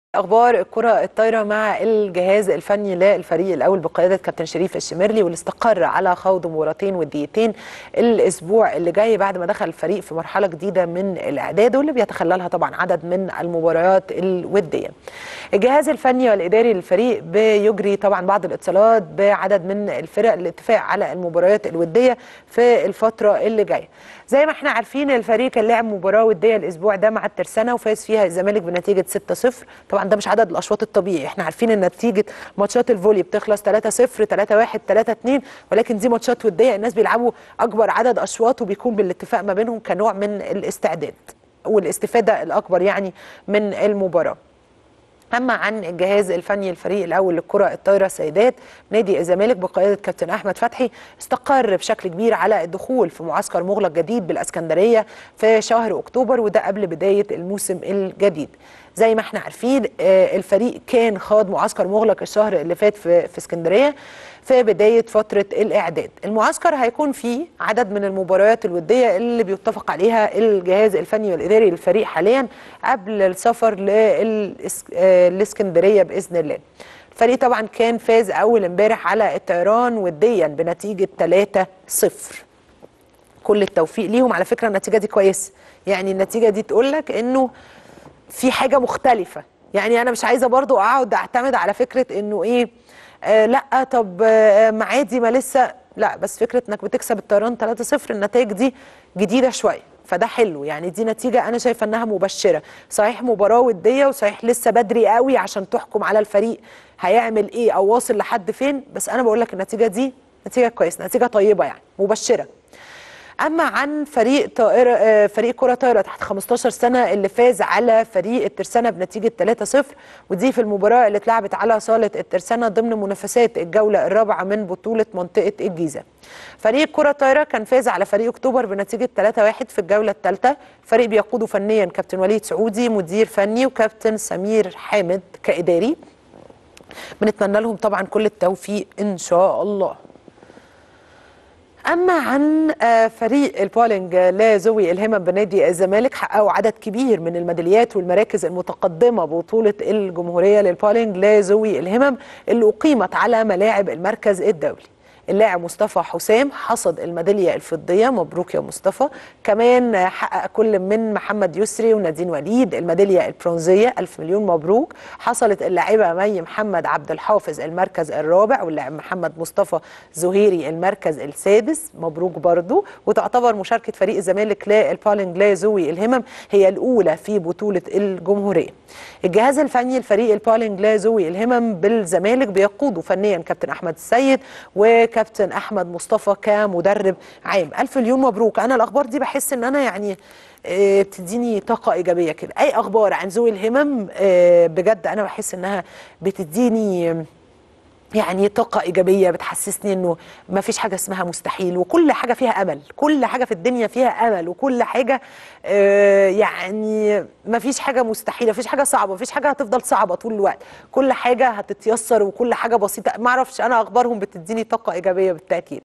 اخبار الكره الطايره مع الجهاز الفني للفريق الاول بقياده كابتن شريف الشمرلي واللي استقر على خوض مباراتين وديتين الاسبوع اللي جاي بعد ما دخل الفريق في مرحله جديده من الاعداد واللي بيتخللها طبعا عدد من المباريات الوديه. الجهاز الفني والاداري للفريق بيجري طبعا بعض الاتصالات بعدد من الفرق للاتفاق على المباريات الوديه في الفتره اللي جايه. زي ما احنا عارفين الفريق كان لعب مباراه وديه الاسبوع ده مع الترسانه وفاز فيها الزمالك بنتيجه 6-0 طبعا ده مش عدد الاشواط الطبيعي احنا عارفين ان نتيجه ماتشات الفولي بتخلص 3-0 3-1 3-2 ولكن دي ماتشات وديه الناس بيلعبوا اكبر عدد اشواط وبيكون بالاتفاق ما بينهم كنوع من الاستعداد والاستفاده الاكبر يعني من المباراه اما عن الجهاز الفني الفريق الاول للكره الطايره سيدات نادي الزمالك بقياده كابتن احمد فتحي استقر بشكل كبير على الدخول في معسكر مغلق جديد بالاسكندريه في شهر اكتوبر وده قبل بدايه الموسم الجديد زي ما احنا عارفين الفريق كان خاض معسكر مغلق الشهر اللي فات في في اسكندريه في بدايه فتره الاعداد المعسكر هيكون فيه عدد من المباريات الوديه اللي بيتفق عليها الجهاز الفني والاداري للفريق حاليا قبل السفر للاسكندريه باذن الله الفريق طبعا كان فاز اول امبارح على الطيران وديا بنتيجه 3-0 كل التوفيق ليهم على فكره النتيجه دي كويسه يعني النتيجه دي تقول لك انه في حاجه مختلفه يعني انا مش عايزه برضو اقعد اعتمد على فكره انه ايه آه لا طب آه معادي ما لسه لا بس فكره انك بتكسب الطيران 3-0 النتائج دي جديده شويه فده حلو يعني دي نتيجه انا شايفه انها مبشره صحيح مباراه وديه وصحيح لسه بدري قوي عشان تحكم على الفريق هيعمل ايه او واصل لحد فين بس انا بقول لك النتيجه دي نتيجه كويسه نتيجه طيبه يعني مبشره اما عن فريق طائره فريق كره طايره تحت 15 سنه اللي فاز على فريق الترسانه بنتيجه 3-0 ودي في المباراه اللي اتلعبت على صاله الترسانه ضمن منافسات الجوله الرابعه من بطوله منطقه الجيزه. فريق كره طايره كان فاز على فريق اكتوبر بنتيجه 3-1 في الجوله الثالثه، فريق بيقوده فنيا كابتن وليد سعودي مدير فني وكابتن سمير حامد كاداري. بنتمنى لهم طبعا كل التوفيق ان شاء الله. اما عن فريق البولينج لذوي الهمم بنادي الزمالك حققوا عدد كبير من الميداليات والمراكز المتقدمه ببطوله الجمهوريه للبولينج لذوي الهمم اللي اقيمت على ملاعب المركز الدولي اللاعب مصطفى حسام حصد الميداليه الفضيه مبروك يا مصطفى كمان حقق كل من محمد يسري ونادين وليد الميداليه البرونزيه الف مليون مبروك حصلت اللاعبه مي محمد عبد الحافظ المركز الرابع واللاعب محمد مصطفى زهيري المركز السادس مبروك برضو وتعتبر مشاركه فريق الزمالك للبالينج لذوي الهمم هي الاولى في بطوله الجمهوريه الجهاز الفني لفريق البالينج لذوي الهمم بالزمالك بيقوده فنيا كابتن احمد السيد وكابتن كابتن احمد مصطفى كمدرب عام الف مليون مبروك انا الاخبار دي بحس ان انا يعني بتديني طاقه ايجابيه كده اي اخبار عن ذوي الهمم بجد انا بحس انها بتديني يعني طاقة إيجابية بتحسسني إنه ما فيش حاجة اسمها مستحيل وكل حاجة فيها أمل كل حاجة في الدنيا فيها أمل وكل حاجة آه يعني ما فيش حاجة مستحيلة ما فيش حاجة صعبة ما فيش حاجة هتفضل صعبة طول الوقت كل حاجة هتتيسر وكل حاجة بسيطة ما أعرفش أنا أخبارهم بتديني طاقة إيجابية بالتأكيد